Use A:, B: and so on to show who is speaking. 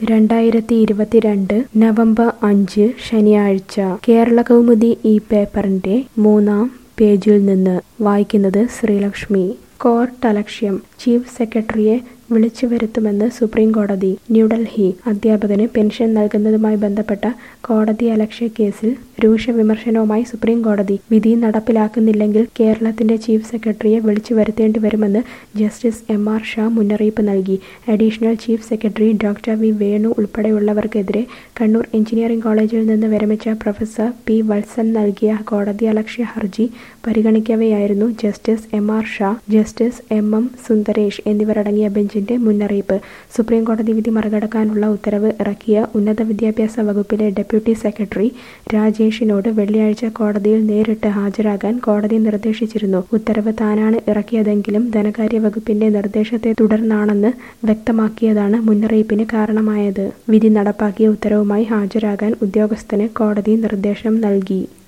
A: രണ്ടായിരത്തി ഇരുപത്തിരണ്ട് നവംബർ അഞ്ച് ശനിയാഴ്ച കേരള കൗമുദി ഈ പേപ്പറിന്റെ മൂന്നാം പേജിൽ നിന്ന് വായിക്കുന്നത് ശ്രീലക്ഷ്മി കോർട്ട് അലക്ഷ്യം ചീഫ് സെക്രട്ടറിയെ വിളിച്ചു വരുത്തുമെന്ന് സുപ്രീം കോടതി ന്യൂഡൽഹി അധ്യാപകന് പെൻഷൻ നൽകുന്നതുമായി ബന്ധപ്പെട്ട കോടതി അലക്ഷ്യ കേസിൽ രൂക്ഷ വിമർശനവുമായി സുപ്രീം കോടതി വിധി നടപ്പിലാക്കുന്നില്ലെങ്കിൽ കേരളത്തിന്റെ ചീഫ് സെക്രട്ടറിയെ വിളിച്ചു വരുത്തേണ്ടി വരുമെന്ന് ജസ്റ്റിസ് എം ആർ ഷാ മുന്നറിയിപ്പ് നൽകി additional chief secretary doctor V Venu ഉൾപ്പെടെയുള്ളവർക്കെതിരെ കണ്ണൂർ എഞ്ചിനീയറിംഗ് കോളേജിൽ നിന്ന് വിരമിച്ച പ്രൊഫസർ പി വത്സൻ നൽകിയ കോടതി അലക്ഷ്യ ഹർജി പരിഗണിക്കവെയായിരുന്നു justice M R Shah justice M M Sundaresh എന്നിവരടങ്ങിയ ബെഞ്ചിന്റെ മുന്നറിയിപ്പ് സുപ്രീം കോടതി വിധി മറികടക്കാനുള്ള ഉത്തരവ് ഇറക്കിയ ഉന്നത വിദ്യാഭ്യാസ വകുപ്പിലെ ഡെപ്യൂട്ടി സെക്രട്ടറി രാജേഷിനോട് വെള്ളിയാഴ്ച കോടതിയിൽ നേരിട്ട് ഹാജരാകാൻ കോടതി നിർദ്ദേശിച്ചിരുന്നു ഉത്തരവ് താനാണ് ഇറക്കിയതെങ്കിലും ധനകാര്യ വകുപ്പിന്റെ നിർദ്ദേശത്തെ തുടർന്നാണെന്ന് വ്യക്തമാക്കിയതാണ് മുന്നറിയിപ്പിന് കാരണമായത് വിധി നടപ്പാക്കിയ ഉത്തരവുമായി ഹാജരാകാൻ ഉദ്യോഗസ്ഥന് കോടതി നിർദ്ദേശം നൽകി